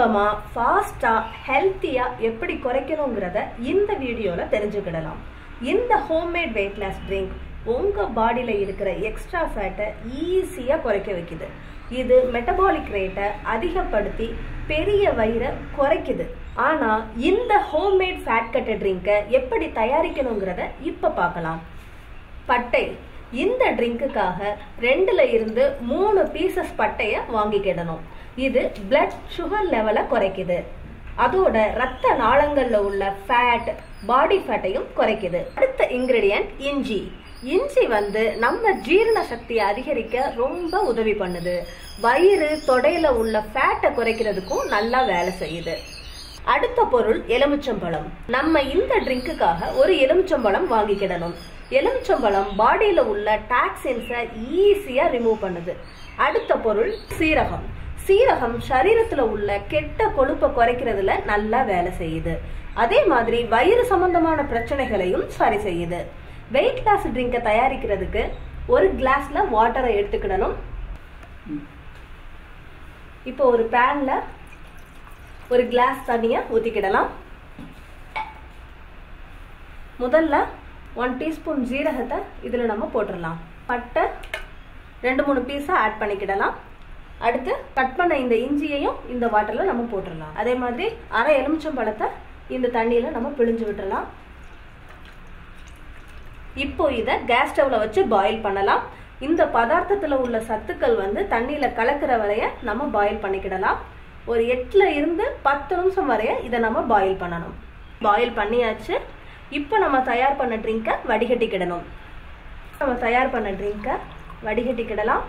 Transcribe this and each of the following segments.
சுலபமா ஃபாஸ்டா ஹெல்த்தியா எப்படி குறைக்கணுங்கிறத இந்த வீடியோல தெரிஞ்சுக்கிடலாம் இந்த ஹோம்மேட் வெயிட் லாஸ் ட்ரிங்க் உங்க பாடியில இருக்கிற எக்ஸ்ட்ரா ஃபேட்டை ஈஸியா குறைக்க வைக்குது இது மெட்டபாலிக் ரேட்டை அதிகப்படுத்தி பெரிய வயிறை குறைக்குது ஆனா இந்த ஹோம்மேட் ஃபேட் கட்ட ட்ரிங்கை எப்படி தயாரிக்கணுங்கிறத இப்ப பார்க்கலாம் பட்டை இந்த ட்ரிங்க்குக்காக ரெண்டுல இருந்து மூணு பீசஸ் பட்டைய வாங்கிக்கிடணும் இது பிளட் சுகர் லெவலை குறைக்குது அதோட ரத்த நாளங்கள்ல உள்ள ஃபேட் பாடி ஃபேட்டையும் குறைக்குது அடுத்த இன்கிரிடியன்ட் இஞ்சி இஞ்சி வந்து நம்ம ஜீரண சக்தியை அதிகரிக்க ரொம்ப உதவி பண்ணுது வயிறு தொடையில உள்ள ஃபேட்டை குறைக்கிறதுக்கும் நல்லா வேலை செய்யுது அடுத்த பொருள் எலுமிச்சம்பழம் நம்ம இந்த ட்ரிங்க்குக்காக ஒரு எலுமிச்சம்பழம் வாங்கிக்கிடணும் எலுமிச்சம்பழம் பாடியில உள்ள டாக்ஸின்ஸை ஈஸியா ரிமூவ் பண்ணுது அடுத்த பொருள் சீரகம் சீரகம் சரீரத்துல உள்ள கெட்ட கொழுப்பை குறைக்கிறதுல நல்லா வேலை செய்யுது அதே மாதிரி வயிறு சம்பந்தமான பிரச்சனைகளையும் சரி செய்யுது வெயிட் லாஸ் ட்ரிங்கை தயாரிக்கிறதுக்கு ஒரு கிளாஸ்ல வாட்டரை எடுத்துக்கிடணும் இப்போ ஒரு பேன்ல ஒரு கிளாஸ் தண்ணியை ஊற்றிக்கிடலாம் முதல்ல ஒன் டீஸ்பூன் ஜீரகத்தை இதில் நம்ம போட்டுடலாம் பட்டை ரெண்டு மூணு பீஸாக ஆட் பண்ணிக்கிடலாம் அடுத்து கட் பண்ண இந்த இஞ்சியையும் இந்த வாட்டரில் நம்ம போட்டுடலாம் அதே மாதிரி அரை எலுமிச்சம் பழத்தை இந்த தண்ணியில் நம்ம பிழிஞ்சு விட்டுறலாம் இப்போ இதை கேஸ் ஸ்டவ்ல வச்சு பாயில் பண்ணலாம் இந்த பதார்த்தத்தில் உள்ள சத்துக்கள் வந்து தண்ணியில் கலக்கிற வரைய நம்ம பாயில் பண்ணிக்கிடலாம் ஒரு எட்டுல இருந்து பத்து நிமிஷம் வரைய இதை நம்ம பாயில் பண்ணணும் பாயில் பண்ணியாச்சு இப்போ நம்ம தயார் பண்ண ட்ரிங்கை வடிகட்டிக்கிடணும் நம்ம தயார் பண்ண ட்ரிங்கை வடிகட்டிக்கிடலாம்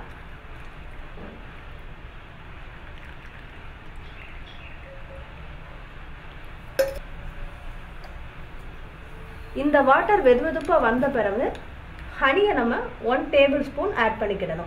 இந்த வாட்டர் வெதுவெதுப்பா வந்த பிறகு ஹனியை நம்ம ஒன் டேபிள் ஸ்பூன் ஆட் பண்ணிக்கிடணும்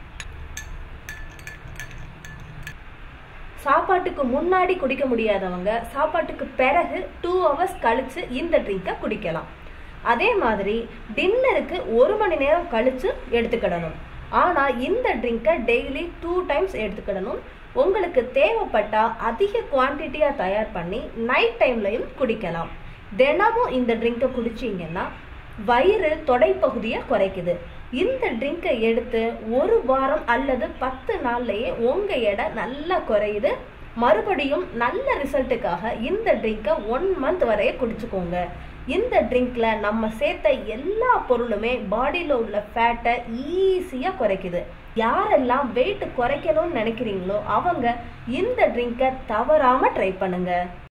சாப்பாட்டுக்கு முன்னாடி குடிக்க முடியாதவங்க சாப்பாட்டுக்கு பிறகு டூ ஹவர்ஸ் கழிச்சு இந்த ட்ரிங்கை குடிக்கலாம் அதே மாதிரி டின்னருக்கு ஒரு மணி நேரம் கழிச்சு எடுத்துக்கிடணும் ஆனா இந்த ட்ரிங்கை டெய்லி டூ டைம்ஸ் எடுத்துக்கிடணும் உங்களுக்கு தேவைப்பட்டா அதிக குவான்டிட்டியா தயார் பண்ணி நைட் டைம்லையும் குடிக்கலாம் தினமும் இந்த ட்ரிங்கை குடிச்சிங்கன்னா வயிறு தொடைப்பகுதியை குறைக்குது இந்த ட்ரிங்கை எடுத்து ஒரு வாரம் அல்லது பத்து நாள்லயே உங்க எடை நல்லா குறையுது மறுபடியும் நல்ல ரிசல்ட்டுக்காக இந்த ட்ரிங்கை ஒன் மந்த் வரைய குடிச்சுக்கோங்க இந்த ட்ரிங்க்ல நம்ம சேர்த்த எல்லா பொருளுமே பாடியில உள்ள ஃபேட்டை ஈஸியா குறைக்குது யாரெல்லாம் வெயிட் குறைக்கணும்னு நினைக்கிறீங்களோ அவங்க இந்த ட்ரிங்கை தவறாம ட்ரை பண்ணுங்க